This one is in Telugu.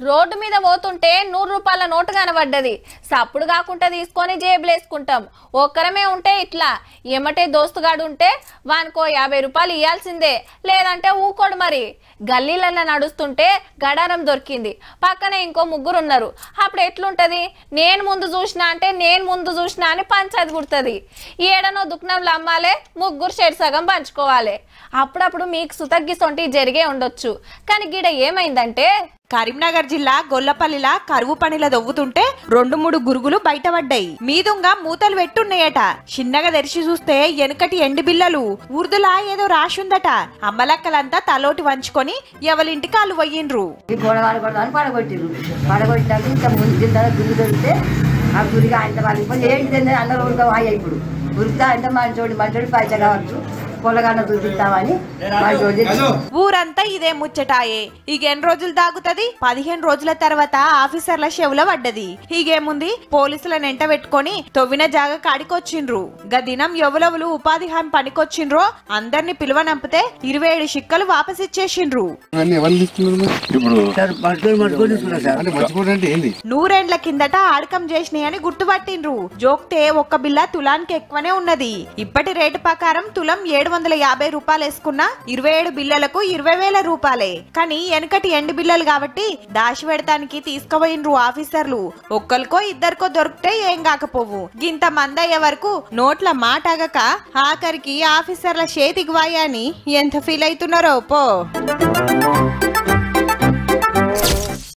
రోడ్డు మీద పోతుంటే నూరు రూపాయల నోటు కనబడ్డది సప్పుడు కాకుండా తీసుకొని జేబులేసుకుంటాం ఒక్కరమే ఉంటే ఇట్లా ఎమ్మటే దోస్తుగాడు ఉంటే వానికో యాభై రూపాయలు ఇవ్వాల్సిందే లేదంటే ఊకోడు మరి గల్లీలలో నడుస్తుంటే గడారం దొరికింది పక్కన ఇంకో ముగ్గురు ఉన్నారు అప్పుడు ఎట్లుంటది నేను ముందు చూసినా అంటే నేను ముందు చూసినా అని పంచాయతీ కుడుతుంది ఏడనో దుఃఖంలో అమ్మాలే ముగ్గురు షెడ్ సగం పంచుకోవాలి అప్పుడప్పుడు మీకు సుతగ్గిసొంటి జరిగే ఉండొచ్చు కానీ గీడ ఏమైందంటే కరీంనగర్ జిల్లా గొల్లపల్లిలా కరువు పనిల దొవ్వుతుంటే రెండు మూడు గురుగులు బయటపడ్డాయి మీదుంగా మూతలు పెట్టున్నాయట చిన్నగా తెరిచి చూస్తే వెనుకటి ఎండి బిల్లలు ఉర్దులా ఏదో రాసుందట అమ్మలక్కలంతా తలోటి వంచుకొని ఎవరింటికి వాళ్ళు పోయిండ్రు ఈ గొడవలు కొడదాని పడగొట్టిరు పడగొట్టాక ఇంకా ముందు కింద గురి దొరికితే ఆ గురికి ఆయన వాళ్ళకి పోయి ఏంటిది అందరూ ఉడక వాయ ఇప్పుడు ఉరికితే అంటే మంచోడి మంచోడి పైస కావచ్చు పొలగాన చూపిస్తామని మంచోడి ఊరంతా ఇదే ముచ్చటాయే ఇక ఎన్ని రోజులు దాగుతది పదిహేను రోజుల తర్వాత ఆఫీసర్ల చెవుల పడ్డది ఇగేముంది పోలీసులను ఎంట పెట్టుకొని తొవ్విన జాగ కాడికొచ్చిండ్రు గదినం ఎవలెవలు ఉపాధి హామీ పనికొచ్చిండ్రో అందరిని పిలువనంపితే ఇరవై ఏడు షిక్కలు వాపసిచ్చేసిండ్రు అన్ని ఎవరు తీసుకున్నారు మరి అంటే మర్చిపోవడం అంటే ఏంది నూరేండ్ల కిందట ఆడకం చేసినాయని గుర్తుపట్టిండ్రు జోక్తే ఒక్క బిల్ల తులానికి ఎక్కువనే ఉన్నది ఇప్పటి రేటు ప్రకారం తులం ఏడు వందల యాభై రూపాయలు వేసుకున్న ఇరవై ఏడు బిల్లలకు ఇరవై వేల రూపాయలే కానీ వెనకటి ఎండు బిల్లలు కాబట్టి దాచి పెడతానికి తీసుకుపోయినరు ఆఫీసర్లు ఒక్కరికో ఇద్దరికో దొరికితే ఏం కాకపోవు గింత మంది అయ్యే వరకు నోట్ల మాటగక ఆఖరికి ఆఫీసర్ల చేతికి వాయని ఎంత ఫీల్ అవుతున్నారో పో